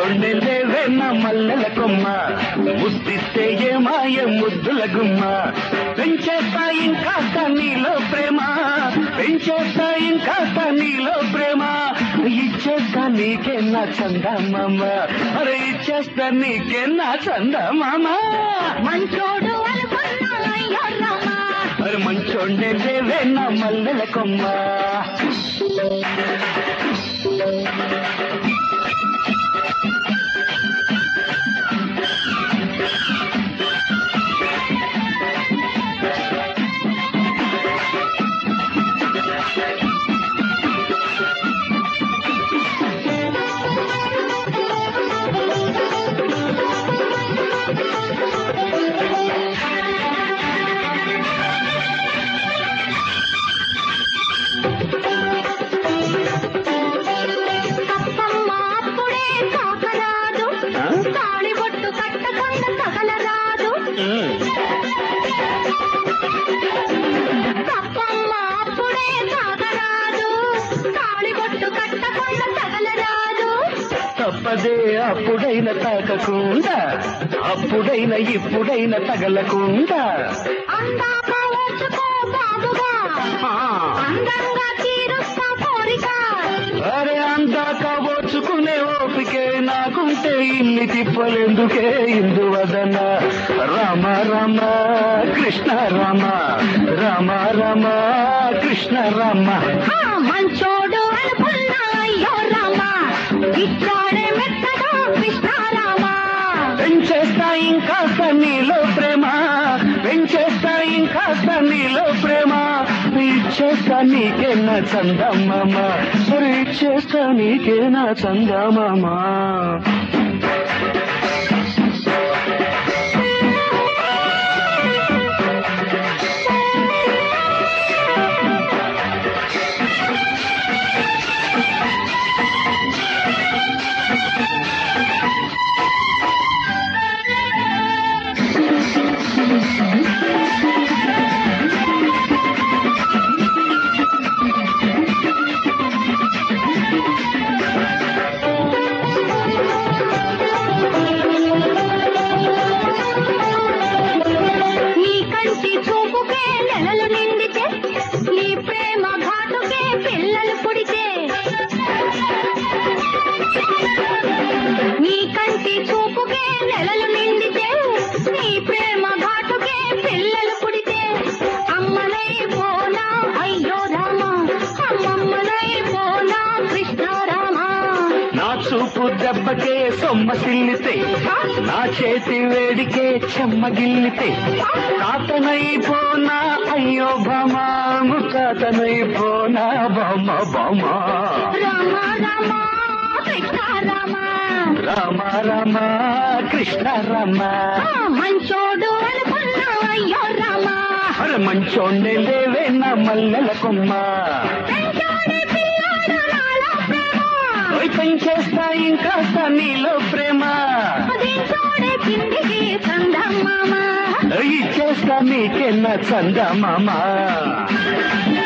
మంచోండే లేవే నా మల్లెల కొమ్మ ముద్దిస్తే ఏమాయ ముద్దుల గుమ్మ పెంచేస్తా ఇంకా నీలో ప్రేమ పెంచేస్తా ఇంకా నీలో ప్రేమ ఇచ్చేస్తా నీకే నా చందమామ అరే ఇచ్చేస్తా నీకే నా చందమామ మంచోడు అనుకున్నా అయ్యో రామా అరే మంచోండే లేవే నా మల్లెల కొమ్మ తప్పమ్మ అప్పుడే కాకరాదు ఆ? తాళి బొట్టు కట్టకుండా తగలరాదు తప్పమ్మ అప్పుడే కాకరాదు తాళి బొట్టు కట్టకుండా తగలరాదు తప్పదే అప్పుడైన తాకకుండా అప్పుడైన ఇప్పుడైన తగలకుండా అందాక ఓర్చుకో బాబుగా ఆ, అందంగా తీరుస్తా కోరిక అరే అందాక ఓర్చుకునే ఓపికే నాకుంటే ఇన్ని తిప్పలేందుకే ఇందువదన రామ రామ కృష్ణ రామ రామ రామ కృష్ణ రామ ఆ మంచోడు అనుకున్నా అయ్యో రామ ఇచ్చాడే మెత్తగా కృష్ణారామ పెంచేస్తా ఇంకా నీలో ప్రేమ పెంచేస్తా ఇంకా నీలో ప్రేమ ఇచ్చేస్తా నీకే నా చందమామ మరి ఇచ్చేస్తా నీకే నా చందమామ నీ కంటి చూపుకే నెలలు నిండితే నీ ప్రేమ ఘాటుకే పిల్లలు పుడితే నీ కంటి చూపుకే నెలలు నిండితే నీ ప్రేమ ఘాటుకే పిల్లలు పుడితే అమ్మనై పోనా అయ్యో రామ అమ్మమ్మనై పోనా కృష్ణారామ నా చూపు దెబ్బకే సొమ్మసిల్లితే నా చేతి వేడికే చెమ్మగిల్లితే తాతనైపోనా అయ్యో బామా ముతాతనైపోనా బామ బామ రామ రామ కృష్ణారామ రామ రామ కృష్ణ రామ ఆ మంచోడు అనుకున్నా అయ్యో రామ అరే మంచోండే లేవే నా మల్లెల కొమ్మ పెంచాడే పిల్లాడు నాలో ప్రేమ ఓయ్ పెంచేస్తా ఇంకా నీలో ప్రేమ దించోడే కిందికి చందమామ ఇచ్చేస్తా నీకే నా చందమామ